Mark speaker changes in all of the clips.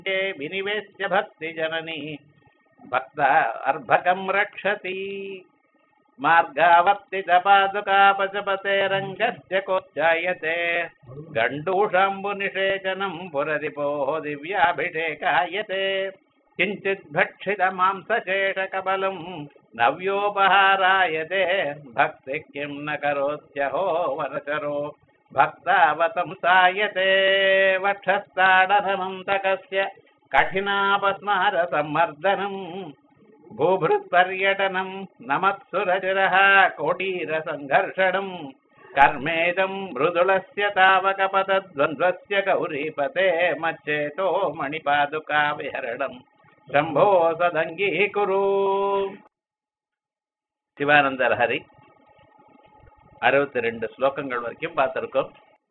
Speaker 1: विनिवेश्य भक्तिजननी भक्त अर्भकं रक्षति मार्गावर्तितपादुकापचपते रङ्गस्य कोच्चायते गण्डूषाम्बुनिषेचनं पुररिपोः दिव्याभिषेकायते किञ्चित् भक्षितमांसशेषकबलं नव्योपहारायते भक्तिः किं न करोत्यहो वरचरो भक्तावतंसायते वक्षस्ताडनमन्तकस्य कठिनापस्मारसम्मर्दनम् भूभृत्पर्यटनम् नमत्सुरचिरः कोटीरसङ्घर्षणम् कर्मेदम् मृदुलस्य तावकपतद्वन्द्वस्य गौरीपते मच्चेतो मणिपादुका विहरणम् शम्भो सदङ्गीकुरु சிவானந்தர் ஹரி அறுபத்தி ரெண்டு ஸ்லோகங்கள் வரைக்கும் பார்த்திருக்கோம்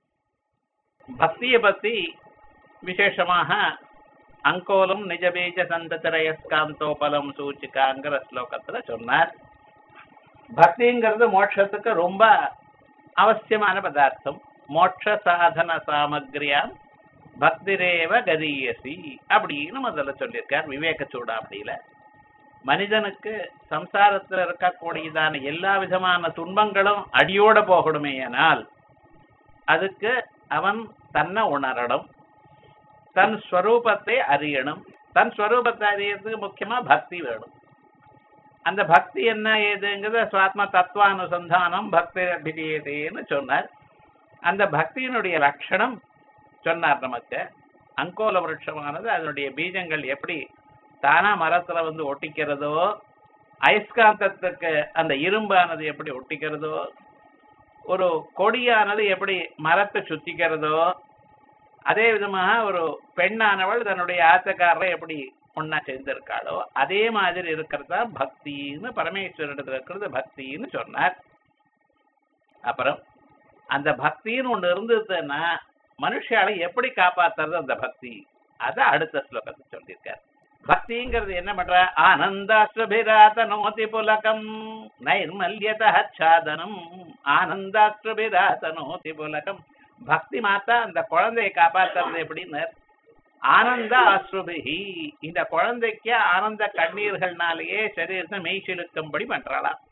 Speaker 1: பக்தியை பத்தி விசேஷமாக அங்கோலம் நிஜபீஜ சந்ததிரயஸ்காந்தோபலம் சூச்சிகாங்கிற ஸ்லோகத்துல சொன்னார் பக்திங்கிறது மோட்சத்துக்கு ரொம்ப அவசியமான பதார்த்தம் மோட்ச சாதன சாமக்ரியாம் பக்திரேவ கதீயசி அப்படின்னு முதல்ல சொல்லியிருக்கார் விவேக சூடாமணியில மனிதனுக்கு சம்சாரத்தில் இருக்கக்கூடியதான எல்லா விதமான துன்பங்களும் அடியோட போகணுமேயானால் அதுக்கு அவன் தன்னை உணரணும் தன் ஸ்வரூபத்தை அறியணும் தன் ஸ்வரூபத்தை அறியறதுக்கு முக்கியமா பக்தி வேணும் அந்த பக்தி என்ன ஏதுங்கிறத சுவாத்ம தத்துவானுசந்தானம் பக்தி அபிதீயதேன்னு சொன்னார் அந்த பக்தியினுடைய லட்சணம் சொன்னார் நமக்கு அங்கோல விருட்சமானது அதனுடைய பீஜங்கள் எப்படி தானா மரத்துல வந்து ஒட்டிக்கிறதோ அயஸ்காந்தத்துக்கு அந்த இரும்பானது எப்படி ஒட்டிக்கிறதோ ஒரு கொடியானது எப்படி மரத்தை சுத்திக்கிறதோ அதே விதமாக ஒரு பெண்ணானவள் தன்னுடைய ஆத்தக்காரரை எப்படி ஒன்னா சேர்ந்திருக்காளோ அதே மாதிரி இருக்கிறது தான் பக்தின்னு பரமேஸ்வரிடத்துல இருக்கிறது பக்தின்னு சொன்னார் அப்புறம் அந்த பக்தின்னு ஒண்ணு இருந்ததுன்னா மனுஷாலை எப்படி காப்பாத்துறது அந்த பக்தி அத அடுத்த ஸ்லோகத்தை சொல்லியிருக்கார் பக்திங்கிறது என்ன பண்ற ஆனந்தாஸ்வபிராதனோதி புலகம் நைர்மல்யதாதனம் ஆனந்தாஸ்வபிராதனோதி புலகம் பக்தி மாத்தா அந்த குழந்தையை காப்பாத்துறது எப்படின்னு ஆனந்த அஸ்ருபிஹி இந்த குழந்தைக்கு ஆனந்த கண்ணீர்கள்னாலேயே சரீரத்தை மெய்சிலுக்கும்படி பண்றாளாம்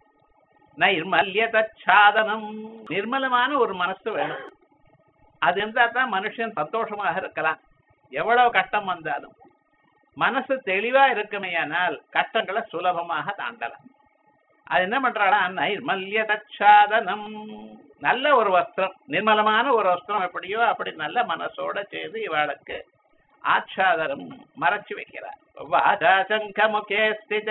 Speaker 1: நைர்மல்யதாதனம் நிர்மலமான ஒரு மனசு வேணும் அது இருந்தா தான் மனுஷன் சந்தோஷமாக இருக்கலாம் எவ்வளவு கஷ்டம் வந்தாலும் மனசு தெளிவா இருக்குமையானால் கஷ்டங்களை சுலபமாக தாண்டலாம் அது என்ன பண்றாளா நைர்மல்ய தச்சாதனம் நல்ல ஒரு வஸ்திரம் நிர்மலமான ஒரு வஸ்திரம் எப்படியோ அப்படி நல்ல மனசோட செய்து இவாளுக்கு ஆச்சாதனம் மறைச்சு வைக்கிறார் வாஜா சங்க முகே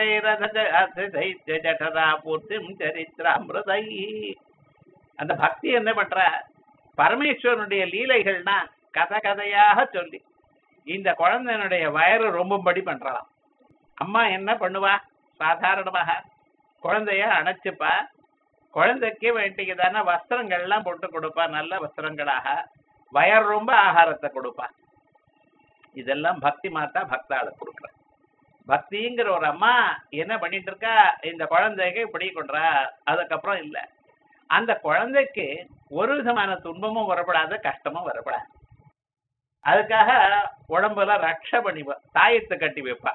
Speaker 1: ஸ்திதைரதா பூர்த்திம் சரித்திராமிருதை அந்த பக்தி என்ன பண்ற பரமேஸ்வரனுடைய லீலைகள்னா கதை கதையாக சொல்லி இந்த குழந்தையினுடைய வயறு ரொம்பபடி பண்றலாம் அம்மா என்ன பண்ணுவா சாதாரணமாக குழந்தைய அணைச்சுப்பா குழந்தைக்கு வேண்டியதான வஸ்திரங்கள்லாம் போட்டு கொடுப்பா நல்ல வஸ்திரங்களாக வயர் ரொம்ப ஆகாரத்தை கொடுப்பா இதெல்லாம் பக்தி மாத்தா பக்தாளுக்கு கொடுக்குற பக்திங்கிற ஒரு அம்மா என்ன பண்ணிட்டு இருக்கா இந்த குழந்தைக்கு இப்படி கொண்டா அதுக்கப்புறம் இல்ல அந்த குழந்தைக்கு ஒரு விதமான துன்பமும் வரப்படாது கஷ்டமும் வரப்படாது அதுக்காக உடம்புல ரக்ஷ பண்ணிப்பா தாயத்தை கட்டி வைப்பா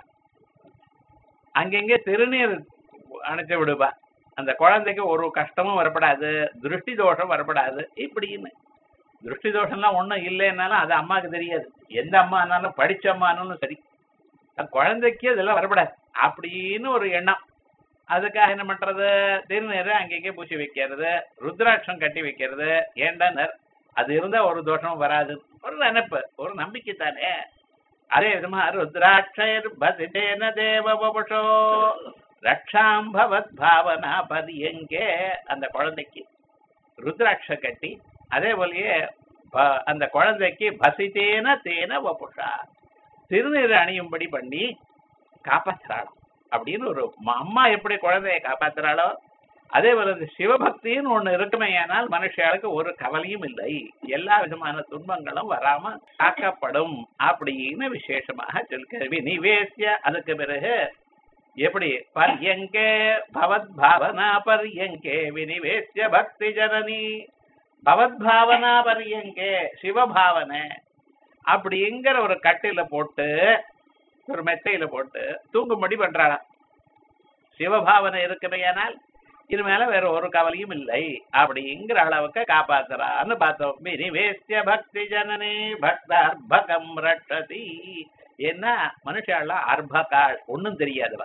Speaker 1: அங்கங்க திருநீர் அணைச்சு விடுப்பா அந்த குழந்தைக்கு ஒரு கஷ்டமும் வரப்படாது திருஷ்டி தோஷம் வரப்படாது இப்படின்னு திருஷ்டி தோஷம்லாம் ஒண்ணும் இல்லைன்னாலும் அது அம்மாவுக்கு தெரியாது எந்த அம்மானாலும் படிச்ச அம்மானாலும் சரி அந்த குழந்தைக்கு இதெல்லாம் வரப்படாது அப்படின்னு ஒரு எண்ணம் அதுக்காக என்ன பண்றது திருநீரை அங்கங்கே பூசி வைக்கிறது ருத்ராட்சம் கட்டி வைக்கிறது ஏண்டனர் அது இருந்தா ஒரு தோஷமும் வராது ஒரு நினைப்பு ஒரு நம்பிக்கை தானே அதே விதமா ருத்ராட்சர் பதிதேன தேவ வபுஷோ ரக்ஷாம் பவத் பாவனா பதியங்கே அந்த குழந்தைக்கு ருத்ராட்ச கட்டி அதே போலயே ப- அந்த குழந்தைக்கு பசித்தேன தேன வபுஷா திருநீர் அணியும்படி பண்ணி காப்பாத்துறாளாம் அப்படின்னு ஒரு ம- அம்மா எப்படி குழந்தைய காப்பாத்துறாளோ அதே போல இந்த சிவபக்தின்னு ஒண்ணு இருக்குமே ஆனால் மனுஷர்களுக்கு ஒரு கவலையும் இல்லை எல்லா விதமான துன்பங்களும் வராம காக்கப்படும் அப்படின்னு விசேஷமாக சொல்கிறார் விநிவேசிய அதுக்கு பிறகு எப்படி பர்யங்கே பவத் பாவனா பர்யங்கே வினிவேசிய பக்தி ஜனனி பவத் பாவனா பர்யங்கே சிவபாவனை அப்படிங்கிற ஒரு கட்டில போட்டு ஒரு மெத்தையில போட்டு தூங்கும்படி பண்றாளாம் சிவபாவனை இருக்குமையானால் இது மேல வேற ஒரு கவலையும் இல்லை அப்படிங்கிற அளவுக்கு காப்பாத்துறான்னு பார்த்தோம் வினிவேஸ்ய பக்தி ஜனனே பக்தார்பகம் ரட்சதி என்ன மனுஷால அர்பகாள் ஒண்ணும் தெரியாதுவா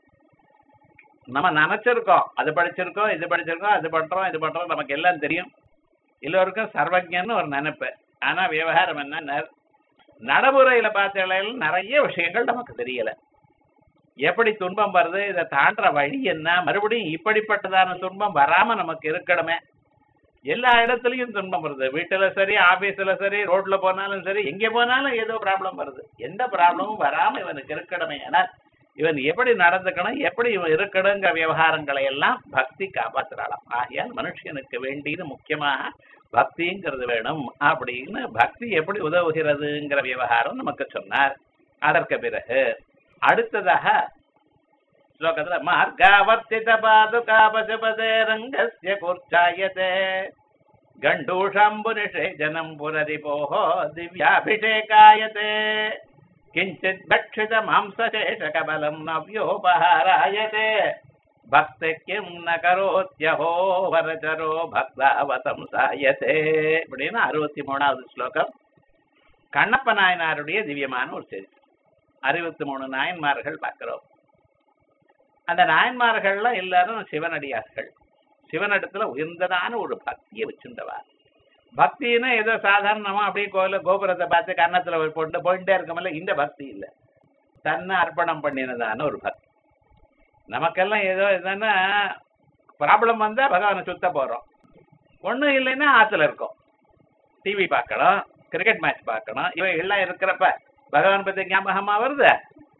Speaker 1: நம்ம நினைச்சிருக்கோம் அது படிச்சிருக்கோம் இது படிச்சிருக்கோம் அது பண்றோம் இது பண்றோம் நமக்கு எல்லாம் தெரியும் எல்லோருக்கும் சர்வஜன்னு ஒரு நினைப்பு ஆனா விவகாரம் என்ன நடைமுறையில பார்த்த நிறைய விஷயங்கள் நமக்கு தெரியல எப்படி துன்பம் வருது இதை தாண்டுற வழி என்ன மறுபடியும் இப்படிப்பட்டதான துன்பம் வராம நமக்கு இருக்கணுமே எல்லா இடத்துலயும் துன்பம் வருது வீட்டுல சரி ஆபீஸ்ல சரி ரோட்ல போனாலும் சரி எங்க போனாலும் ஏதோ ப்ராப்ளம் வருது எந்த ப்ராப்ளமும் வராம இவனுக்கு இருக்கணுமே ஏன்னா இவன் எப்படி நடந்துக்கணும் எப்படி இவன் இருக்கணுங்கிற விவகாரங்களை எல்லாம் பக்தி காப்பாத்துறாளாம் ஆகையால் மனுஷனுக்கு வேண்டியது முக்கியமாக பக்திங்கிறது வேணும் அப்படின்னு பக்தி எப்படி உதவுகிறதுங்கிற விவகாரம் நமக்கு சொன்னார் அதற்கு பிறகு அடுத்ததாக ஸ்லோகத்துல மார்காவர்த்தித பாதுகா பசுபதே ரங்கஸ்ய கூர்ச்சாயதே கண்டூஷாம்பு நிஷேஜனம் புரதிபோஹோ திவ்யாபிஷேகாயதே கிஞ்சித் பக்ஷித மாம்சசேஷ கபலம் நவ்யோபஹாராயதே பக்தி கிம் ந கரோத்யஹோ வரச்சரோ பக்தாவதம் சாயதே இப்படின்னு அறுபத்தி மூணாவது ஸ்லோகம் கண்ணப்ப நாயனாருடைய திவ்யமான ஒரு செய்தி அறுபத்தி மூணு நாயன்மார்கள் பார்க்கிறோம் அந்த நாயன்மார்கள்ல எல்லாரும் சிவனடியார்கள் சிவனிடத்துல உயர்ந்ததான ஒரு பக்தியை வச்சுட்டவா பக்தின்னா ஏதோ சாதாரணமா அப்படியே கோயில கோபுரத்தை பார்த்து கன்னத்துல போட்டு போயிட்டே இருக்கமில்ல இந்த பக்தி இல்ல தன்னை அர்ப்பணம் பண்ணினதான ஒரு பக்தி நமக்கெல்லாம் ஏதோ என்னன்னா ப்ராப்ளம் வந்தா பகவானை சுத்த போறோம் ஒண்ணும் இல்லைன்னா ஆத்துல இருக்கோம் டிவி பார்க்கணும் கிரிக்கெட் மேட்ச் பார்க்கணும் இவைகள்லாம் இருக்கிறப்ப பகவான் பத்தி ஞாபகமா வருது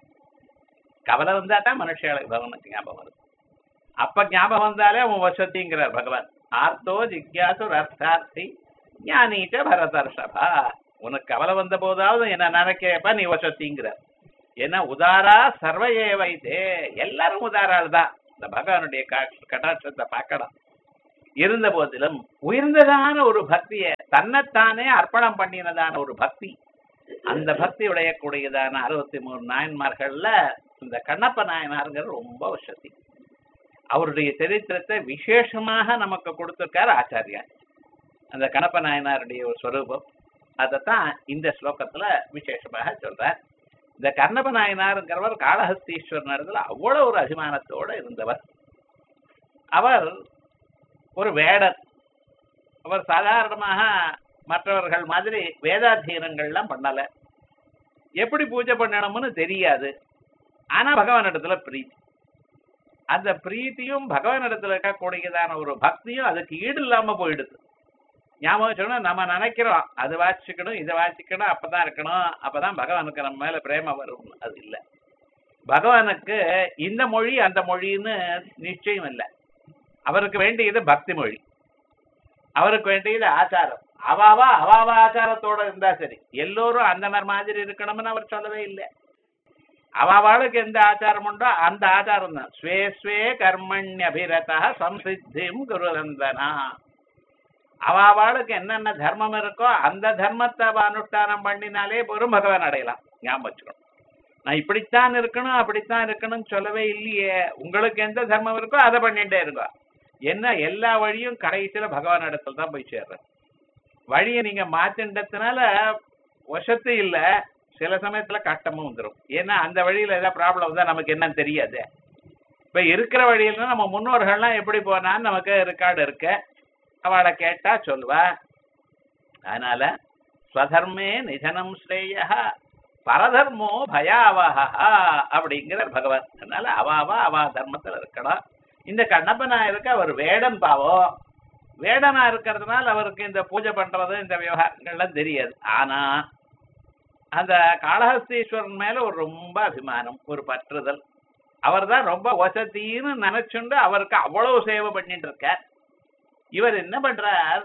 Speaker 1: கவலை வந்தா தான் மனுஷங்களுக்கு பகவானுக்கு ஞாபகம் வருது அப்ப ஞாபகம் வந்தாலே அவன் வசதிங்கிறார் பகவான் ஆர்த்தோ ஜிக்யாசு அர்த்தார்த்தி ஞானீச்ச பரதர்ஷபா உனக்கு கவலை வந்த போதாவது என்ன நினைக்கிறப்ப நீ வசதிங்கிறார் ஏன்னா உதாரா சர்வையே வைத்தே எல்லாரும் உதாரால் தான் இந்த பகவானுடைய கட்டாட்சத்தை பார்க்கலாம் இருந்த போதிலும் உயர்ந்ததான ஒரு பக்தியை தன்னைத்தானே அர்ப்பணம் பண்ணினதான ஒரு பக்தி அந்த பக்தி உடையக்கூடியதான அறுபத்தி மூணு நாயன்மார்கள்ல இந்த கண்ணப்ப நாயனாருங்கிற ரொம்ப வசதி அவருடைய சரித்திரத்தை விசேஷமாக நமக்கு கொடுத்திருக்காரு ஆச்சாரியா அந்த கண்ணப்ப நாயனாருடைய ஒரு ஸ்வரூபம் அதைத்தான் இந்த ஸ்லோகத்துல விசேஷமாக சொல்றார் இந்த கண்ணப்ப நாயனாருங்கிறவர் காளஹஸ்தீஸ்வரன் இடத்துல அவ்வளவு ஒரு அபிமானத்தோட இருந்தவர் அவர் ஒரு வேடர் அவர் சாதாரணமாக மற்றவர்கள் மாதிரி வேதாத்தியனங்கள்லாம் பண்ணல எப்படி பூஜை பண்ணணும்னு தெரியாது ஆனா பகவான் இடத்துல பிரீத்தி அந்த பிரீத்தியும் பகவான் இடத்துல இருக்கக்கூடியதான ஒரு பக்தியும் அதுக்கு ஈடு இல்லாம போயிடுது ஞாபகம் சொன்னா நம்ம நினைக்கிறோம் அது வாசிக்கணும் இதை வாசிக்கணும் அப்பதான் இருக்கணும் அப்பதான் பகவானுக்கு நம்ம மேல பிரேம வரும் அது இல்ல பகவானுக்கு இந்த மொழி அந்த மொழின்னு நிச்சயம் இல்லை அவருக்கு வேண்டியது பக்தி மொழி அவருக்கு வேண்டியது ஆச்சாரம் அவாவா அவாவா ஆச்சாரத்தோட இருந்தா சரி எல்லோரும் அந்த மாதிரி இருக்கணும்னு அவர் சொல்லவே இல்லை அவாவாளுக்கு எந்த ஆச்சாரம் உண்டோ அந்த ஆச்சாரம் தான் ஸ்வே ஸ்வே கர்மண்யபிரதா சம்சித்திம் குருநந்தனா அவாவாளுக்கு என்னென்ன தர்மம் இருக்கோ அந்த தர்மத்தை அவ அனுஷ்டானம் பண்ணினாலே போரும் பகவான் அடையலாம் ஞாபகம் வச்சுக்கணும் நான் இப்படித்தான் இருக்கணும் அப்படித்தான் இருக்கணும்னு சொல்லவே இல்லையே உங்களுக்கு எந்த தர்மம் இருக்கோ அதை பண்ணிட்டே இருக்கோ என்ன எல்லா வழியும் கடைசியில பகவான் இடத்துல தான் போய் சேர்றேன் வழியை நீங்க மாத்தின்றதுனால வசத்து இல்ல சில சமயத்துல கட்டமும் வந்துடும் ஏன்னா அந்த வழியில ஏதாவது ப்ராப்ளம் வந்தா நமக்கு என்னன்னு தெரியாது இப்ப இருக்கிற வழியில நம்ம முன்னோர்கள்லாம் எப்படி போனான்னு நமக்கு ரெக்கார்டு இருக்கு அவளை கேட்டா சொல்லுவா அதனால ஸ்வதர்மே நிதனம் ஸ்ரேயா பரதர்மோ பயாவஹா அப்படிங்கிற பகவான் அதனால அவாவா அவா தர்மத்துல இருக்கணும் இந்த கண்ணப்ப நாயருக்கு அவர் வேடன் பாவம் வேடனா இருக்கிறதுனால அவருக்கு இந்த பூஜை பண்றது இந்த விவகாரங்கள்லாம் தெரியாது ஆனா அந்த காளஹஸ்தீஸ்வரன் மேல ஒரு ரொம்ப அபிமானம் ஒரு பற்றுதல் அவர் தான் ரொம்ப வசதின்னு நினைச்சுண்டு அவருக்கு அவ்வளவு சேவை பண்ணிட்டு இருக்கார் இவர் என்ன பண்றார்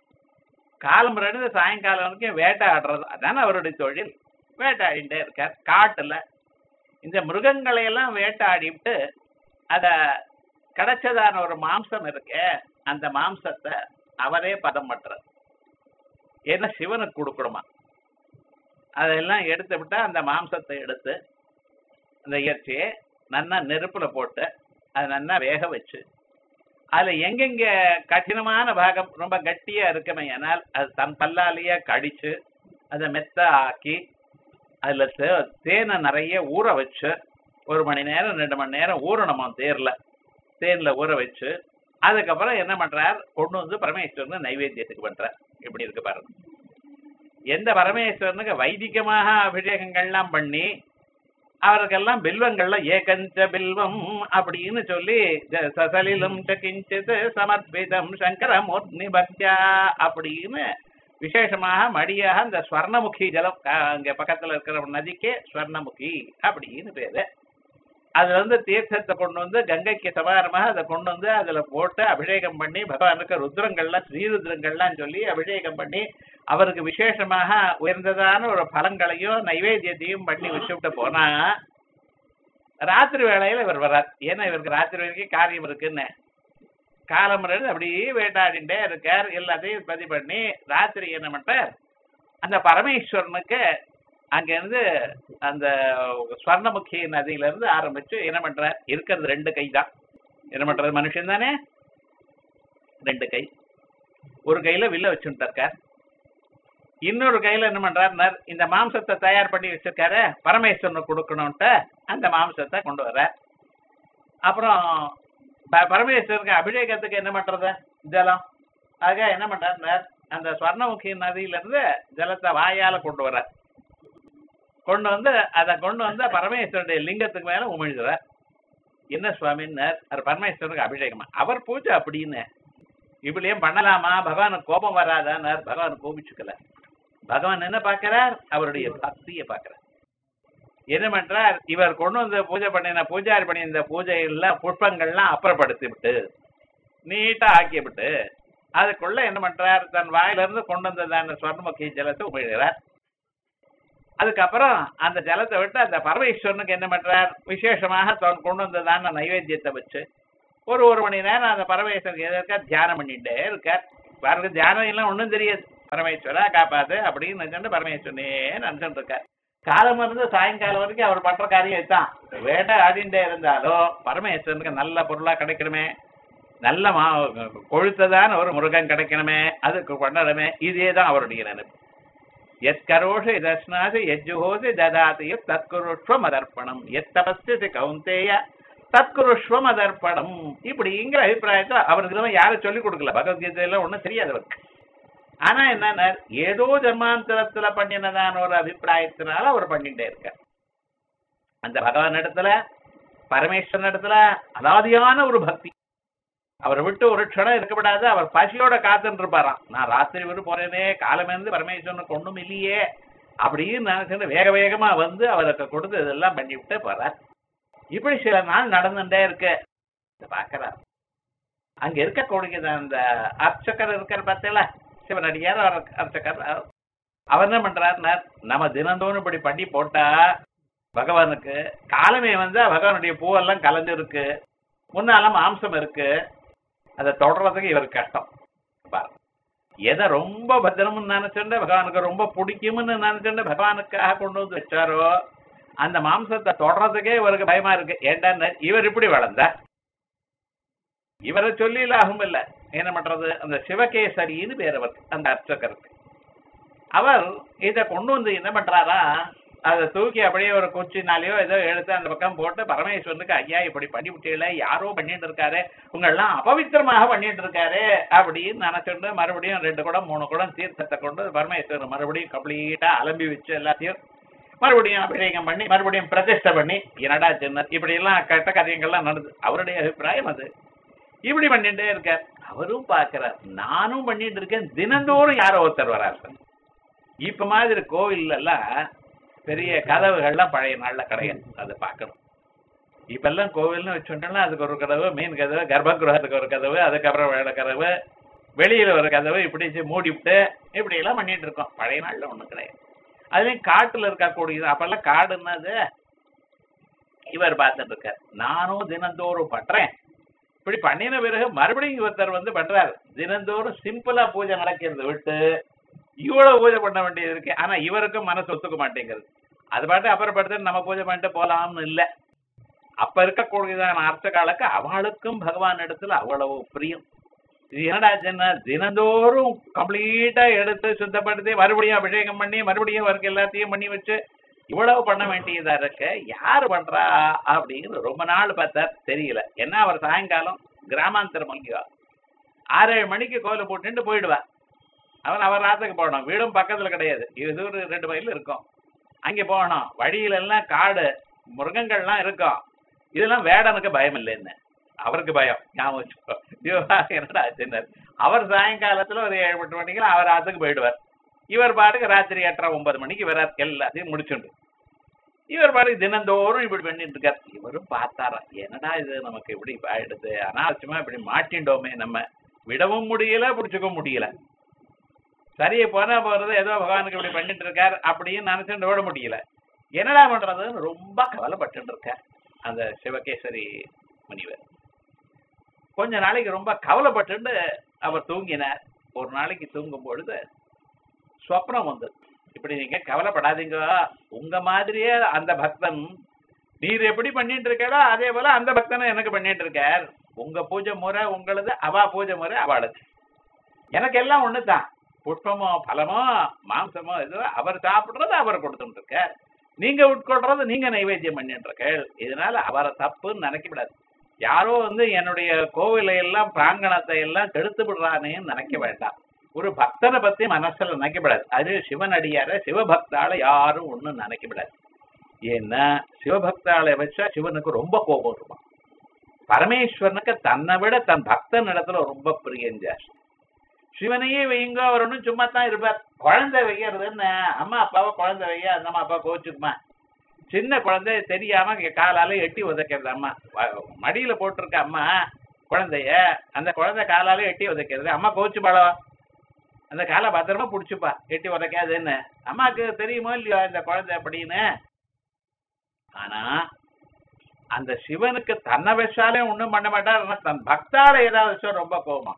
Speaker 1: காலம் ரெண்டு சாயங்காலம் வரைக்கும் வேட்டையாடுறது அதானே அவருடைய தொழில் வேட்டையாடிட்டே இருக்கார் காட்டுல இந்த மிருகங்களை எல்லாம் வேட்டையாடிவிட்டு அத கிடைச்சதான ஒரு மாம்சம் இருக்கு அந்த மாம்சத்தை அவரே பதம் பண்றார் ஏன்னா சிவனுக்கு கொடுக்கணுமா அதெல்லாம் எடுத்து விட்டா அந்த மாம்சத்தை எடுத்து அந்த இறைச்சியை நல்லா நெருப்புல போட்டு அதை நல்லா வேக வச்சு அதுல எங்கெங்க கடினமான பாகம் ரொம்ப கட்டியா இருக்குமே ஆனால் அது தன் பல்லாலேயே கடிச்சு அதை மெத்த ஆக்கி அதுல தே- தேனை நிறைய ஊற வச்சு ஒரு மணி நேரம் ரெண்டு மணி நேரம் ஊறணுமா தேர்ல தேன்ல ஊற வச்சு அதுக்கப்புறம் என்ன பண்றார் கொண்டு வந்து பரமேஸ்வரன் நைவேத்தியத்துக்கு பண்றார் இப்படி இருக்கு பாருங்க எந்த பரமேஸ்வரனுக்கு வைதிகமாக அபிஷேகங்கள்லாம் பண்ணி அவருக்கெல்லாம் பில்வங்கள்ல ஏகஞ்ச பில்வம் அப்படின்னு சொல்லி ஜ- சசலிலும் ச கிஞ்சித் சமர்ப்பிதம் சங்கரமூர்த்தி பக்தியா அப்படின்னு விசேஷமாக மடியாக அந்த ஸ்வர்ணமுகி ஜலம் அஹ், அங்க பக்கத்துல இருக்கிற ஒரு நதிக்கே ஸ்வர்ணமுகி அப்படின்னு பேரு அதுல வந்து தீர்த்தத்தை கொண்டு வந்து கங்கைக்கு சமானமாக அதை கொண்டு வந்து அதுல போட்டு அபிஷேகம் பண்ணி பகவானுக்கு ருத்ரங்கள்லாம் ஸ்ரீருத்ரங்கள்லாம் சொல்லி அபிஷேகம் பண்ணி அவருக்கு விசேஷமாக உயர்ந்ததான ஒரு பலங்களையும் நைவேத்தியத்தையும் பண்ணி வச்சுவிட்டு போனா ராத்திரி வேளையில இவர் வர்றார் ஏன்னா இவருக்கு ராத்திரி வரைக்கும் காரியம் இருக்குன்னு காலமுறை அப்படியே வேட்டாடிண்டே இருக்கார் எல்லாத்தையும் பதி பண்ணி ராத்திரி என்ன பண்றார் அந்த பரமேஸ்வரனுக்கு அங்கிருந்து அந்த ஸ்வர்ணமுகி நதியில இருந்து ஆரம்பிச்சு என்ன பண்றார் இருக்கிறது ரெண்டு கை தான் என்ன பண்றது மனுஷன் தானே ரெண்டு கை ஒரு கையில வில்ல வச்சுட்டார் இன்னொரு கையில என்ன பண்றாருன்னார் இந்த மாம்சத்தை தயார் பண்ணி வச்சிருக்காரு பரமேஸ்வரனுக்கு கொடுக்கணும்ட்டு அந்த மாம்சத்தை கொண்டு வர அப்புறம் ப- பரமேஸ்வரனுக்கு அபிஷேகத்துக்கு என்ன பண்றது ஜலம் ஆக என்ன பண்றாருன்னார் அந்த ஸ்வர்ணமுகி நதியில இருந்து ஜலத்தை வாயால கொண்டு வர கொண்டு வந்து அதை கொண்டு வந்து பரமேஸ்வரனுடைய லிங்கத்துக்கு மேல உமிழ்கிறார் என்ன சுவாமின்னார் அது பரமேஸ்வரனுக்கு அபிஷேகமா அவர் பூஜை அப்படின்னு இப்படியும் பண்ணலாமா பகவானுக்கு கோபம் வராதான்னார் பகவான் கோபிச்சுக்கல பகவான் என்ன பார்க்கிறார் அவருடைய பக்தியை பார்க்கிறார் என்ன பண்றார் இவர் கொண்டு வந்து பூஜை பண்ணின பூஜாரி பண்ணியிருந்த பூஜைகள்லாம் புஷ்பங்கள்லாம் அப்புறப்படுத்தி விட்டு நீட்டா ஆக்கி விட்டு அதுக்குள்ள என்ன பண்றார் தன் வாயில இருந்து கொண்டு வந்ததான ஸ்வர்ணமுகி ஜலத்தை உமிழ்கிறார் அதுக்கப்புறம் அந்த ஜலத்தை விட்டு அந்த பரமேஸ்வரனுக்கு என்ன பண்றார் விசேஷமாக தான் கொண்டு வந்ததான நைவேத்தியத்தை வச்சு ஒரு ஒரு மணி நேரம் அந்த பரமேஸ்வரனுக்கு எதிர்க்க தியானம் பண்ணிட்டே இருக்கார் பாருங்க தியானம் எல்லாம் ஒண்ணும் தெரியாது பரமேஸ்வரா காப்பாத்து அப்படின்னு நினைச்சுட்டு பரமேஸ்வரனே நினைச்சுட்டு இருக்கார் காலம் இருந்து சாயங்காலம் வரைக்கும் அவர் பண்ற காரியம் இதுதான் வேட்டை ஆடிண்டே இருந்தாலும் பரமேஸ்வரனுக்கு நல்ல பொருளா கிடைக்கணுமே நல்ல மா கொழுத்ததான ஒரு முருகன் கிடைக்கணுமே அதுக்கு பண்ணணுமே இதே தான் அவருடைய நினைப்பு எத் கரோஷ இதஸ்னாசி எஜ்ஜுஹோசி ததாதி தற்குருஷ்வ மதர்ப்பணம் எத் தபஸ்யசி கௌந்தேய தற்குருஷ்வ மதர்ப்பணம் இப்படிங்கிற அபிப்பிராயத்தை அவருக்கு தான் யாரும் சொல்லிக் கொடுக்கல பகவத்கீதையில ஒண்ணும் தெரியாது அவருக்கு ஆனா என்ன ஏதோ ஜன்மாந்தரத்துல பண்ணினதான ஒரு அபிப்பிராயத்தினால அவர் பண்ணிட்டே இருக்கார் அந்த பகவான் இடத்துல பரமேஸ்வரன் இடத்துல அலாதியான ஒரு பக்தி அவரை விட்டு ஒரு க்ஷணம் இருக்கப்படாது அவர் பசியோட காத்துட்டு இருப்பாராம் நான் ராத்திரி விட்டு போறேனே காலமேந்து பரமேஸ்வரனுக்கு ஒண்ணும் இல்லையே அப்படின்னு நினைச்சுட்டு வேக வேகமா வந்து அவருக்கு கொடுத்து இதெல்லாம் பண்ணி விட்டு போறார் இப்படி சில நாள் நடந்துட்டே இருக்கு இத பாக்குறார் அங்க இருக்கக்கூடிய அந்த அர்ச்சகர் இருக்கிற பார்த்தீங்களா சிவனடியார் அவர் அர்ச்சகர் அவர் அவர் என்ன பண்றாருன்னா நம்ம தினந்தோறும் இப்படி பண்ணி போட்டா பகவானுக்கு காலமே வந்து பகவானுடைய பூவெல்லாம் கலந்து இருக்கு முன்னால மாம்சம் இருக்கு அதை தொடர்றதுக்கு இவருக்கு கஷ்டம் பாருங்க எதை ரொம்ப பத்திரம்னு நினைச்சுட்டு பகவானுக்கு ரொம்ப பிடிக்கும்னு நினைச்சுட்டு பகவானுக்காக கொண்டு வந்து வச்சாரோ அந்த மாம்சத்தை தொடர்றதுக்கே இவருக்கு பயமா இருக்கு ஏன்டா இவர் இப்படி வளர்ந்தார் இவரை சொல்லி லாபம் இல்ல என்ன பண்றது அந்த சிவகேசரின்னு பேர் அவருக்கு அந்த அர்ச்சகருக்கு அவர் இதை கொண்டு வந்து என்ன பண்றாரா அதை தூக்கி அப்படியே ஒரு குச்சினாலேயோ ஏதோ எடுத்து அந்த பக்கம் போட்டு பரமேஸ்வரனுக்கு ஐயா இப்படி பண்ணி விட்டீங்களே யாரோ பண்ணிட்டு இருக்காரு உங்கெல்லாம் அபவித்திரமாக பண்ணிட்டு இருக்காரு அப்படின்னு நினைச்சுட்டு மறுபடியும் ரெண்டு குடம் மூணு குடம் தீர்த்தத்தை கொண்டு பரமேஸ்வரன் மறுபடியும் கம்ப்ளீட்டா அலம்பி வச்சு எல்லாத்தையும் மறுபடியும் அபிஷேகம் பண்ணி மறுபடியும் பிரதிஷ்டை பண்ணி என்னடா சின்ன இப்படி எல்லாம் கட்ட காரியங்கள்லாம் நடந்து அவருடைய அபிப்பிராயம் அது இப்படி பண்ணிட்டே இருக்கார் அவரும் பார்க்கிறார் நானும் பண்ணிட்டு இருக்கேன் தினந்தோறும் யாரோ ஒருத்தர் வராரு இப்ப மாதிரி கோவில்ல எல்லாம் பெரிய கதவுகள்லாம் பழைய நாள்ல கிடையாது அதை பார்க்கணும் இப்ப எல்லாம் கோவில்னு வச்சுட்டோம்னா அதுக்கு ஒரு கதவு மீன் கதவு கர்ப்பகிரகத்துக்கு ஒரு கதவு அதுக்கப்புறம் வேலை கதவு வெளியில ஒரு கதவு இப்படி வச்சு மூடி விட்டு இப்படி எல்லாம் பண்ணிட்டு இருக்கோம் பழைய நாள்ல ஒண்ணும் கிடையாது அதுலயும் காட்டுல இருக்கக்கூடியது அப்பெல்லாம் காடுன்னது இவர் பார்த்துட்டு இருக்கார் நானும் தினந்தோறும் பண்றேன் இப்படி பண்ணின பிறகு மறுபடியும் ஒருத்தர் வந்து பண்றாரு தினந்தோறும் சிம்பிளா பூஜை நடக்கிறது விட்டு இவ்வளவு பூஜை பண்ண வேண்டியது இருக்கு ஆனா இவருக்கும் மனசு ஒத்துக்க மாட்டேங்கிறது அது பாட்டு அப்புறப்படுத்த நம்ம பூஜை பண்ணிட்டு போலாம்னு இல்ல அப்ப இருக்கக்கூடியதான அர்ச்சகாலுக்கு அவளுக்கும் பகவான் இடத்துல அவ்வளவு பிரியம் இது என்னடா சின்ன தினந்தோறும் கம்ப்ளீட்டா எடுத்து சுத்தப்படுத்தி மறுபடியும் அபிஷேகம் பண்ணி மறுபடியும் அவருக்கு எல்லாத்தையும் பண்ணி வச்சு இவ்வளவு பண்ண வேண்டியதா இருக்கு யாரு பண்றா அப்படின்னு ரொம்ப நாள் பார்த்தா தெரியல ஏன்னா அவர் சாயங்காலம் கிராமாந்தரம் மல்லிகா ஆறு ஏழு மணிக்கு கோயிலை போட்டுட்டு போயிடுவா அவன் அவர் ராத்துக்கு போகணும் வீடும் பக்கத்துல கிடையாது இது ஒரு ரெண்டு மைல் இருக்கும் அங்கே போகணும் வழியில எல்லாம் காடு மிருகங்கள்லாம் இருக்கும் இதெல்லாம் வேடனுக்கு பயம் இல்லைன்னு அவருக்கு பயம் ஞாபகம் வச்சுக்கோ ஐயோ, என்னடா ஆச்சுன்னாரு. அவர் சாயங்காலத்துல ஒரு ஏழு எட்டு மணிக்கு அவர் ஆத்துக்கு போயிடுவார் இவர் பாட்டுக்கு ராத்திரி எட்டரை ஒன்பது மணிக்கு வரார் எல்லாத்தையும் முடிச்சுண்டு இவர் பாட்டுக்கு தினந்தோறும் இப்படி பண்ணிட்டு இருக்கார் இவரும் பார்த்தாரா என்னடா இது நமக்கு இப்படி ஆயிடுது அனாவசியமா இப்படி மாட்டிண்டோமே நம்ம விடவும் முடியல பிடிச்சிக்கவும் முடியல சரியா போனா போறது ஏதோ பகவானுக்கு இப்படி பண்ணிட்டு இருக்கார் அப்படின்னு நினைச்சுட்டு ஓட முடியல என்னடா பண்றதுன்னு ரொம்ப கவலைப்பட்டு இருக்கார் அந்த சிவகேசரி முனிவர் கொஞ்ச நாளைக்கு ரொம்ப கவலைப்பட்டு அவர் தூங்கினார் ஒரு நாளைக்கு தூங்கும் பொழுது சொப்னம் வந்தது இப்படி நீங்க கவலைப்படாதீங்க உங்க மாதிரியே அந்த பக்தன் நீர் எப்படி பண்ணிட்டு இருக்கடோ அதே போல அந்த பக்தனும் எனக்கு பண்ணிட்டு இருக்கார் உங்க பூஜை முறை உங்களது அவா பூஜை முறை அவளுது எனக்கு எல்லாம் ஒண்ணுதான் புஷ்பமோ பழமோ மாംசமோ ஏதோ அவர் சாப்பிடுறது அவர் கொடுத்துட்டு இருக்கார் நீங்க உட்கொள்றது நீங்க நைவேத்தியம் பண்ணிட்டு இருக்கீள் இதனால அவரை தப்புன்னு நினைக்கக்கூடாது யாரோ வந்து என்னுடைய கோவிலை எல்லாம் பிராங்கணத்தை எல்லாம் கெடுத்து விடுறானேன்னு நினைக்க வேண்டாம் ஒரு பக்தனை பத்தி மனசுல நினைக்கப்படாது அது சிவனடியார சிவபக்தால யாரும் ஒண்ணும் நினைக்கப்படாது ஏன்னா சிவபக்தாளை வச்சா சிவனுக்கு ரொம்ப கோபம் இருக்கும் பரமேஸ்வரனுக்கு தன்னை விட தன் பக்தன் இடத்துல ரொம்ப பிரியம் ஜாஸ்தி சிவனையே வையுங்க அவர் ஒன்றும் சும்மா தான் இருப்பார் குழந்தை வைக்கிறதுன்னு அம்மா அப்பாவை குழந்தை வைய அந்த அம்மா அப்பா கோச்சுக்குமா சின்ன குழந்தை தெரியாம இங்க காலால எட்டி உதைக்கிறது அம்மா வ- மடியில போட்டிருக்க அம்மா குழந்தைய அந்த குழந்தை காலால எட்டி உதைக்கிறது அம்மா கோச்சு பழம் அந்த காலை பத்திரமா புடிச்சுப்பா எட்டி உதைக்காதுன்னு அம்மாக்கு தெரியுமோ இல்லையோ இந்த குழந்தை அப்படின்னு ஆனா அந்த சிவனுக்கு தன்னை வச்சாலே ஒண்ணும் பண்ண மாட்டார் ஆனா தன் பக்தால ஏதாவது வச்சா ரொம்ப கோபமா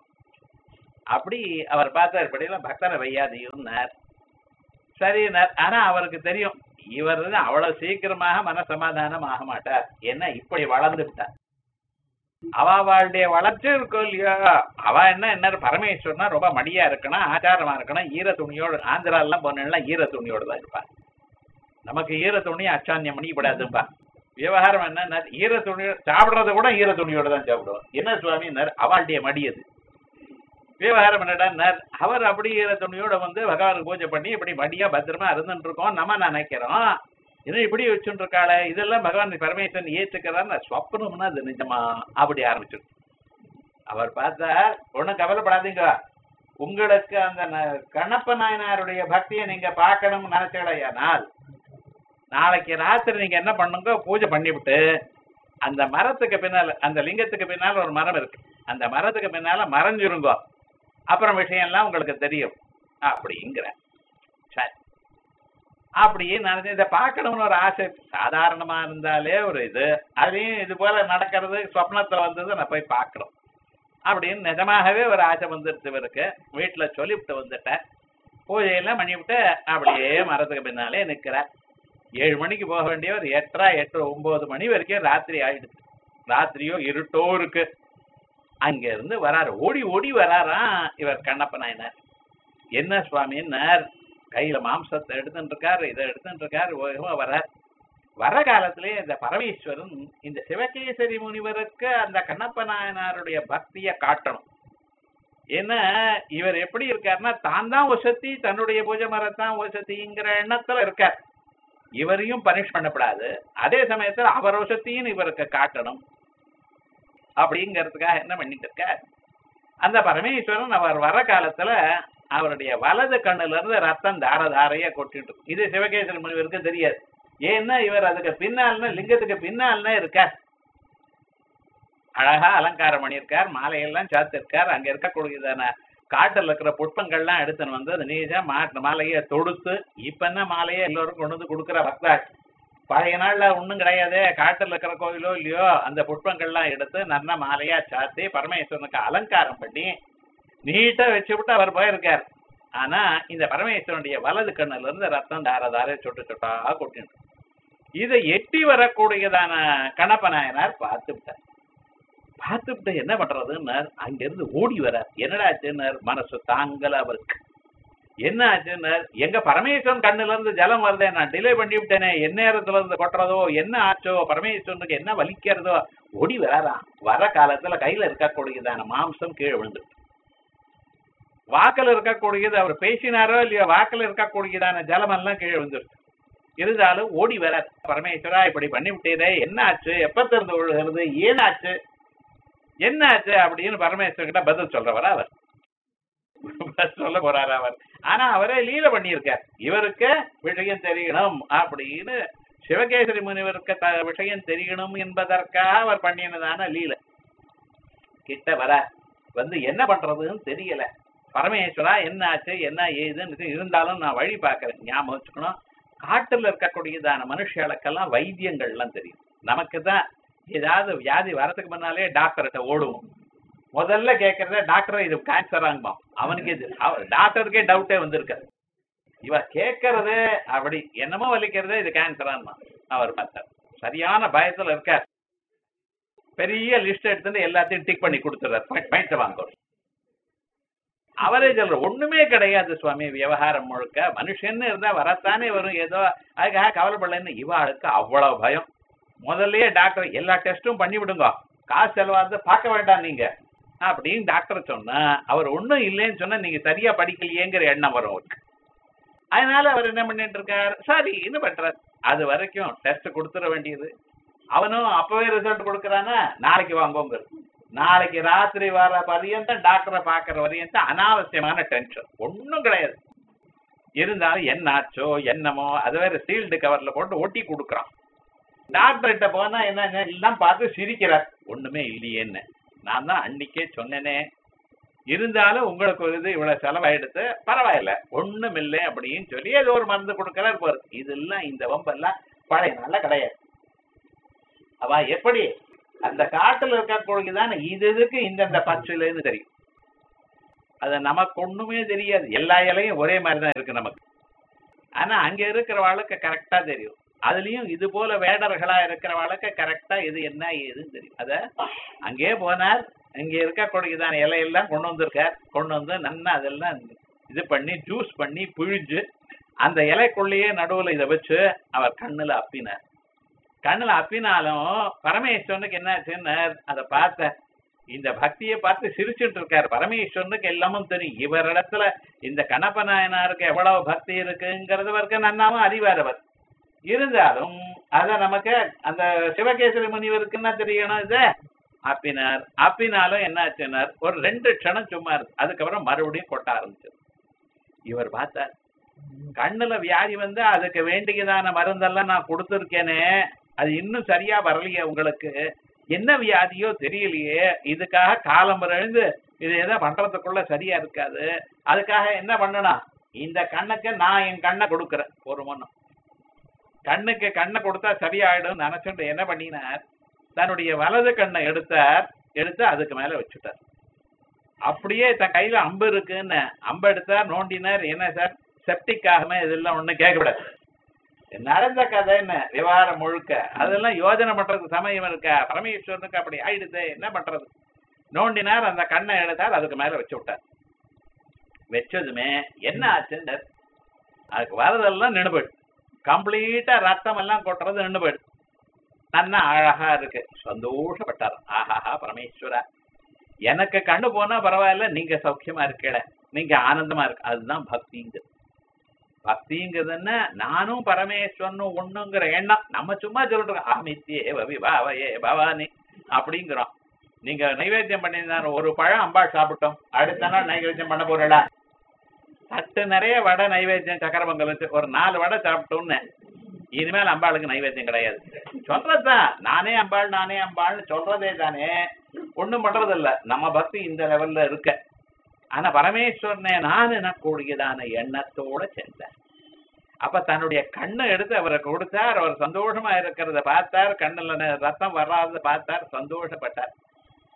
Speaker 1: அப்படி அவர் பார்த்தார் இப்படியெல்லாம் பக்தனை வையாதீன்னார் சரினார் ஆனா அவருக்கு தெரியும் இவர் வந்து அவ்வளவு சீக்கிரமாக மனசமாதானம் ஆக மாட்டார் என்ன இப்படி வளர்ந்து விட்டார் அவ அவளுடைய வளர்ச்சி இருக்கும் இல்லையோ அவ என்ன என்ன பரமேஸ்வரனா ரொம்ப மடியா இருக்கணும் ஆச்சாரமா இருக்கணும் ஈர துணியோடு ஆந்திரா எல்லாம் பொண்ணுலாம் ஈர துணியோடு தான் இருப்பா நமக்கு ஈர துணி அச்சான்யம் பண்ணிக்கூடாதுப்பா விவகாரம் என்ன ஈர துணி சாப்பிடுறத கூட ஈர துணியோட தான் சாப்பிடுவோம் என்ன சுவாமி அவளுடைய மடி அது விவகாரம் என்னடா அவர் அப்படி ஈர துணியோட வந்து பகவானுக்கு பூஜை பண்ணி இப்படி மடியா பத்திரமா இருந்துட்டு இருக்கோம் நம்ம நினைக்கிறோம் இன்னும் இப்படி வச்சுட்டு இருக்காளே இதெல்லாம் பகவான் பரமேஸ்வரன் ஏற்றுக்கிறான்னு ஸ்வப்னம்னா அது நிஜமா அப்படி ஆரம்பிச்சு அவர் பார்த்தா ஒண்ணும் கவலைப்படாதீங்க உங்களுக்கு அந்த ந- கண்ணப்ப நாயனாருடைய பக்தியை நீங்க பார்க்கணும்னு நினைச்சடையானால் நாளைக்கு ராத்திரி நீங்க என்ன பண்ணுங்க பூஜை பண்ணிவிட்டு அந்த மரத்துக்கு பின்னால அந்த லிங்கத்துக்கு பின்னால ஒரு மரம் இருக்கு அந்த மரத்துக்கு பின்னால மறைஞ்சிருங்கோ அப்புறம் விஷயம் எல்லாம் உங்களுக்கு தெரியும் அப்படிங்கிற சரி அப்படியே நினைச்சு இதை பார்க்கணும்னு ஒரு ஆசை சாதாரணமா இருந்தாலே ஒரு இது அதையும் இது போல நடக்கிறது சொப்னத்துல வந்தது நான் போய் பார்க்கணும் அப்படின்னு நிஜமாகவே ஒரு ஆசை வந்துருச்சு இவருக்கு வீட்டுல சொல்லிவிட்டு வந்துட்டேன் பூஜையெல்லாம் பண்ணிவிட்டு அப்படியே மரத்துக்கு பின்னாலே நிக்கிறார் ஏழு மணிக்கு போக வேண்டியவர் எட்டரை எட்டு ஒன்பது மணி வரைக்கும் ராத்திரி ஆயிடுச்சு ராத்திரியோ இருட்டோ இருக்கு அங்க இருந்து வராரு ஓடி ஓடி வராராம் இவர் கண்ணப்ப நாயனார் என்ன சுவாமின்னார் கையில மாம்சத்தை எடுத்துட்டு இருக்காரு இதை எடுத்துட்டு இருக்காரு வேகமா வரார் வர காலத்திலே இந்த பரமேஸ்வரன் இந்த சிவகேசரி முனிவருக்கு அந்த கண்ணப்ப நாயனாருடைய பக்தியை காட்டணும் ஏன்னா இவர் எப்படி இருக்காருன்னா தான் தான் வசதி தன்னுடைய பூஜை மரத்தான் வசதிங்கிற எண்ணத்துல இருக்கார் இவரையும் பனிஷ் பண்ணப்படாது அதே சமயத்துல அவர் வசத்தையும் இவருக்கு காட்டணும் அப்படிங்கிறதுக்காக என்ன பண்ணிட்டு இருக்கார் அந்த பரமேஸ்வரன் அவர் வர காலத்துல அவருடைய வலது கண்ணுல இருந்து ரத்தம் தார தாரையா கொட்டிட்டு இருக்கும். இது சிவகேசரி முனிவருக்கு தெரியாது ஏன்னா இவர் அதுக்கு பின்னால்னா லிங்கத்துக்கு பின்னால்னா இருக்கார் அழகா அலங்காரம் பண்ணியிருக்கார் மாலையெல்லாம் சாத்திருக்கார் அங்க இருக்கக்கூடியதான காட்டுல இருக்கிற புஷ்பங்கள்லாம் எடுத்துன்னு வந்து அது நீஜா மாட்டு மாலையை தொடுத்து இப்ப என்ன மாலையை எல்லோரும் கொண்டு வந்து கொடுக்குற பக்தாள் பழைய நாள்ல ஒண்ணும் கிடையாது காட்டுல இருக்கிற கோயிலோ இல்லையோ அந்த புஷ்பங்கள்லாம் எடுத்து நல்ல மாலையா சாத்தி பரமேஸ்வரனுக்கு அலங்காரம் பண்ணி நீட்டா வச்சுவிட்டு அவர் போயிருக்கார் ஆனா இந்த பரமேஸ்வரனுடைய வலது கண்ணுல இருந்து ரத்தம் தார தார சொட்டு சொட்டா கொட்டிட்டு இதை எட்டி வரக்கூடியதான கணப்ப நாயனார் பார்த்து விட்டார் பார்த்துவிட்டு என்ன பண்றதுன்னார் அங்கிருந்து ஓடி வரார் என்னடா ஆச்சுன்னார் மனசு தாங்கல அவருக்கு என்ன ஆச்சுன்னார் எங்க பரமேஸ்வரன் கண்ணுல இருந்து ஜலம் வருதே நான் டிலே பண்ணி விட்டேனே என்ன நேரத்துல இருந்து கொட்டுறதோ என்ன ஆச்சோ பரமேஸ்வரனுக்கு என்ன வலிக்கிறதோ ஓடி வராராம் வர காலத்துல கையில இருக்கக்கூடியதான மாம்சம் கீழே விழுந்து வாக்கில் இருக்கக்கூடியது அவர் பேசினாரோ இல்லையோ வாக்கில் இருக்கக்கூடியதான ஜலம் எல்லாம் கீழே விழுந்துருச்சு இருந்தாலும் ஓடி வர பரமேஸ்வரா இப்படி பண்ணி விட்டேதே என்ன ஆச்சு எப்ப திறந்து விழுகிறது ஏனாச்சு என்ன ஆச்சு அப்படின்னு பரமேஸ்வரன் கிட்ட பதில் சொல்றவரா அவர் பதில் சொல்ல போறாரு அவர் ஆனா அவரே லீல பண்ணியிருக்கார் இவருக்கு விஷயம் தெரியணும் அப்படின்னு சிவகேசரி முனிவருக்கு த விஷயம் தெரியணும் என்பதற்காக அவர் பண்ணினதான லீல கிட்ட வர வந்து என்ன பண்றதுன்னு தெரியல பரமேஸ்வரா என்ன ஆச்சு என்ன ஏதுன்னு இருந்தாலும் நான் வழி பார்க்கறேன் ஞாபகம் வச்சுக்கணும் காட்டுல இருக்கக்கூடியதான மனுஷர்களுக்கெல்லாம் வைத்தியங்கள்லாம் தெரியும் நமக்கு தான் ஏதாவது வியாதி வரதுக்கு முன்னாலே டாக்டர்கிட்ட ஓடுவோம் முதல்ல கேட்கறத டாக்டர் இது கேன்சர் ஆகுமாம் அவனுக்கு இது அவர் டாக்டருக்கே டவுட்டே வந்திருக்காரு இவர் கேட்கறது அப்படி என்னமோ வலிக்கிறது இது கேன்சர் ஆகுமா அவர் பார்த்தார் சரியான பயத்துல இருக்கார் பெரிய லிஸ்ட் எடுத்துட்டு எல்லாத்தையும் டிக் பண்ணி கொடுத்துறாரு பாயிண்ட் வாங்க அவரே சொல்ற ஒண்ணுமே கிடையாது சுவாமி விவகாரம் முழுக்க மனுஷன்னு இருந்தா வரத்தானே வரும் ஏதோ அதுக்காக கவலைப்படலன்னு இவாளுக்கு அவ்வளவு பயம் முதல்லயே டாக்டர் எல்லா டெஸ்டும் பண்ணி விடுங்க காசு செலவாது பார்க்க வேண்டாம் நீங்க அப்படின்னு டாக்டர் சொன்னா அவர் ஒண்ணும் இல்லைன்னு சொன்னா நீங்க சரியா படிக்கலையேங்கிற எண்ணம் வரும் அவருக்கு அதனால அவர் என்ன பண்ணிட்டு இருக்கார் சரின்னு பண்றார் அது வரைக்கும் டெஸ்ட் கொடுத்துட வேண்டியது அவனும் அப்பவே ரிசல்ட் கொடுக்கறானா நாளைக்கு வாங்குவோங்க நாளைக்கு ராத்திரி வர பரியந்தம் டாக்டரை பாக்குற வரையந்தான் அனாவசியமான டென்ஷன் ஒண்ணும் கிடையாது இருந்தாலும் என்ன ஆச்சோ என்னமோ அது வேற சீல்டு கவர்ல போட்டு ஒட்டி கொடுக்குறான் டாக்டர் கிட்ட போனா என்ன எல்லாம் பார்த்து சிரிக்கிறார் ஒண்ணுமே இல்லையேன்னு நான் தான் அன்னைக்கே சொன்னேனே இருந்தாலும் உங்களுக்கு ஒரு இது இவ்வளவு செலவாயிடுத்து பரவாயில்ல ஒண்ணும் இல்லை அப்படின்னு சொல்லி ஏதோ ஒரு மருந்து கொடுக்கறாரு போறது இதெல்லாம் இந்த வம்பெல்லாம் பழைய நாள்ல கிடையாது அவ எப்படி அந்த காட்டுல இருக்கக்கூடியதான இது இதுக்கு இந்தந்த பச்சுலன்னு தெரியும் அது நமக்கு ஒண்ணுமே தெரியாது எல்லா இலையும் ஒரே மாதிரி தான் இருக்கு நமக்கு ஆனா அங்க இருக்கிறவாளுக்கு கரெக்டா தெரியும் அதுலயும் இது போல வேடர்களா இருக்கிறவாளுக்கு கரெக்டா இது என்ன ஏதுன்னு தெரியும் அத அங்கே போனார் இங்க இருக்கக்கூடியதான இலையெல்லாம் கொண்டு வந்திருக்கார் கொண்டு வந்து நன்னா அதெல்லாம் இது பண்ணி ஜூஸ் பண்ணி பிழிஞ்சு அந்த இலைக்குள்ளேயே நடுவுல இதை வச்சு அவர் கண்ணுல அப்பினார் கண்ணுல அப்பினாலும் பரமேஸ்வரனுக்கு என்ன ஆச்சுன்னு அதை பார்த்த இந்த பக்தியை பார்த்து சிரிச்சுட்டு இருக்காரு பரமேஸ்வரனுக்கு எல்லாமும் தெரியும் இவரிடத்துல இந்த கணப்ப நாயனாருக்கு எவ்வளவு பக்தி இருக்குங்கிறது வரைக்கும் நன்னாம அறிவார் அவர் இருந்தாலும் அத நமக்கு அந்த சிவகேசரி முனிவருக்கு என்ன தெரியணும் இது அப்பினார் அப்பினாலும் என்ன ஆச்சுனார் ஒரு ரெண்டு க்ஷணம் சும்மா இருக்கு அதுக்கப்புறம் மறுபடியும் கொட்ட ஆரம்பிச்சது இவர் பார்த்தார் கண்ணுல வியாதி வந்து அதுக்கு வேண்டியதான மருந்தெல்லாம் நான் கொடுத்துருக்கேனே அது இன்னும் சரியா வரலையே உங்களுக்கு என்ன வியாதியோ தெரியலையே இதுக்காக காலம் எழுந்து இது எதை பண்றதுக்குள்ள சரியா இருக்காது அதுக்காக என்ன பண்ணணும் இந்த கண்ணுக்கு நான் என் கண்ணை கொடுக்கறேன் ஒரு மண்ணும் கண்ணுக்கு கண்ணை கொடுத்தா சரியாயிடும் நினைச்சுட்டு என்ன பண்ணினார் தன்னுடைய வலது கண்ணை எடுத்தார் எடுத்து அதுக்கு மேல வச்சுட்டார் அப்படியே தன் கையில அம்பு இருக்குன்னு அம்பு எடுத்தார் நோண்டினார் என்ன சார் செப்டிக் ஆகுமே இதெல்லாம் ஒண்ணும் கேட்கக்கூடாது நடந்த கதை என்ன விவகாரம் முழுக்க அதெல்லாம் யோஜனை பண்றதுக்கு சமயம் இருக்கா பரமேஸ்வரனுக்கு அப்படி ஆயிடுது என்ன பண்றது நோண்டினார் அந்த கண்ணை எடுத்தார் அதுக்கு மேல வச்சு விட்டார் வச்சதுமே என்ன ஆச்சுன்னு அதுக்கு வரதெல்லாம் நின்று போயிடு கம்ப்ளீட்டா ரத்தம் எல்லாம் கொட்டுறது நின்று போயிடு நன்னா அழகா இருக்கு சந்தோஷப்பட்டார் ஆஹாஹா பரமேஸ்வரா எனக்கு கண்ணு போனா பரவாயில்ல நீங்க சௌக்கியமா இருக்கல நீங்க ஆனந்தமா இருக்கு அதுதான் பக்திங்கிறது பக்திங்கிறது என்ன நானும் பரமேஸ்வரனும் ஒண்ணுங்கிற எண்ணம் நம்ம சும்மா சொல்றோம் அமித்யே விபாவையே பவானி அப்படிங்கிறோம் நீங்க நைவேத்தியம் பண்ணியிருந்தாரு ஒரு பழம் அம்பாள் சாப்பிட்டோம் அடுத்த நாள் நைவேத்தியம் பண்ண போறடா தட்டு நிறைய வடை நைவேத்தியம் சக்கரபொங்கல் வச்சு ஒரு நாலு வடை சாப்பிட்டோம்னு இனிமேல் அம்பாளுக்கு நைவேத்தியம் கிடையாது சொல்றதுதான் நானே அம்பாள் நானே அம்பாள்னு சொல்றதே தானே ஒண்ணும் பண்றது இல்ல நம்ம பக்தி இந்த லெவல்ல இருக்க ஆனா பரமேஸ்வரனே நான் எனக்கூடியதான எண்ணத்தோட சென்றார் அப்ப தன்னுடைய கண்ணை எடுத்து அவரை கொடுத்தார் அவர் சந்தோஷமா இருக்கிறத பார்த்தார் கண்ணுல ந- ரத்தம் வராத பார்த்தார் சந்தோஷப்பட்டார்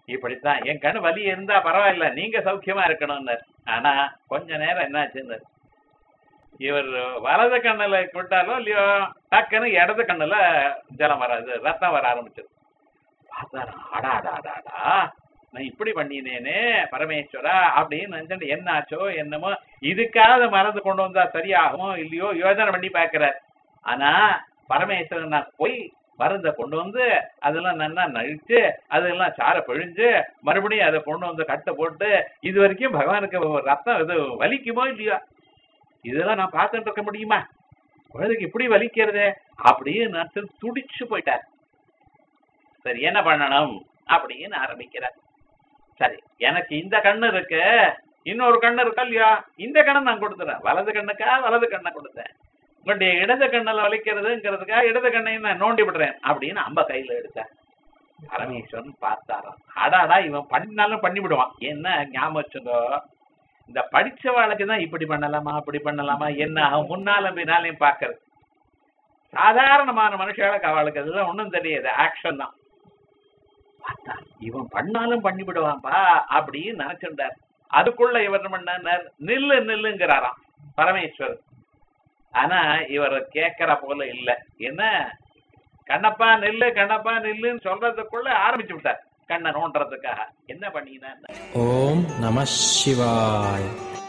Speaker 1: இப்படித்தான் என் கண்ணு வலி இருந்தா பரவாயில்ல நீங்க சௌக்கியமா இருக்கணும்னு ஆனா கொஞ்ச நேரம் என்னாச்சுன்னு இவர் வலது கண்ணுல விட்டாலோ இல்லையோ டக்குன்னு இடது கண்ணுல ஜலம் வராது ரத்தம் வர ஆரம்பிச்சது பார்த்தாரா அடா அடா அடா அடா நான் இப்படி பண்ணினேனே பரமேஸ்வரா அப்படின்னு நினைச்சுட்டு என்ன ஆச்சோ என்னமோ இதுக்காவது மறந்து கொண்டு வந்தா சரியாகுமோ இல்லையோ யோசனை பண்ணி பார்க்கிறார் ஆனா பரமேஸ்வரன் நான் போய் மருந்தை கொண்டு வந்து அதெல்லாம் நல்லா நழிச்சு அதெல்லாம் சாரை பிழிஞ்சு மறுபடியும் அதை கொண்டு வந்து கட்டை போட்டு இது வரைக்கும் பகவானுக்கு ரத்தம் இது வலிக்குமோ இல்லையோ இதெல்லாம் நான் பார்த்துட்டு இருக்க முடியுமா குழந்தைக்கு இப்படி வலிக்கிறதே அப்படின்னு நினைச்சு துடிச்சு போயிட்டார் சரி என்ன பண்ணணும் அப்படின்னு ஆரம்பிக்கிறார் சரி எனக்கு இந்த கண்ணு இருக்கு இன்னொரு கண்ணு இருக்கா இல்லையா இந்த கண்ணை நான் கொடுத்துறேன் வலது கண்ணுக்கா வலது கண்ணை கொடுத்தேன் உங்களுடைய இடது கண்ணில் வலிக்கிறதுங்கிறதுக்காக இடது கண்ணையும் நான் நோண்டி விடுறேன் அப்படின்னு அம்ப கையில எடுத்தேன் பரமேஸ்வரன் பார்த்தாராம் அடாடா இவன் பண்ணினாலும் பண்ணி விடுவான் என்ன ஞாபகம் வச்சுக்கோ இந்த படிச்சவாளுக்கு தான் இப்படி பண்ணலாமா அப்படி பண்ணலாமா என்ன அவன் முன்னாலும் பின்னாலையும் பார்க்கறது சாதாரணமான மனுஷாளுக்கு அவளுக்கு அதெல்லாம் ஒண்ணும் தெரியாது ஆக்ஷன் தான் பார்த்தா இவன் பண்ணாலும் பண்ணி விடுவான்பா அப்படின்னு நினைச்சுட்டார் அதுக்குள்ள இவர் என்ன பண்ணார் நில்லு நில்லுங்கிறாராம் பரமேஸ்வரர் ஆனா இவர் கேட்கிற போல இல்ல என்ன கண்ணப்பா நில்லு கண்ணப்பா நில்லுன்னு சொல்றதுக்குள்ள ஆரம்பிச்சு விட்டார் கண்ணை நோண்டுறதுக்காக என்ன பண்ணினார்
Speaker 2: ஓம் நம சிவாய்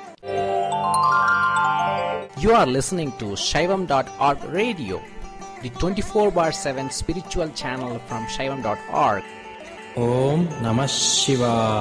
Speaker 2: You are listening to Shaivam.org radio, the 24 bar 7 spiritual channel from Shaivam.org. Om Namah Shivaya.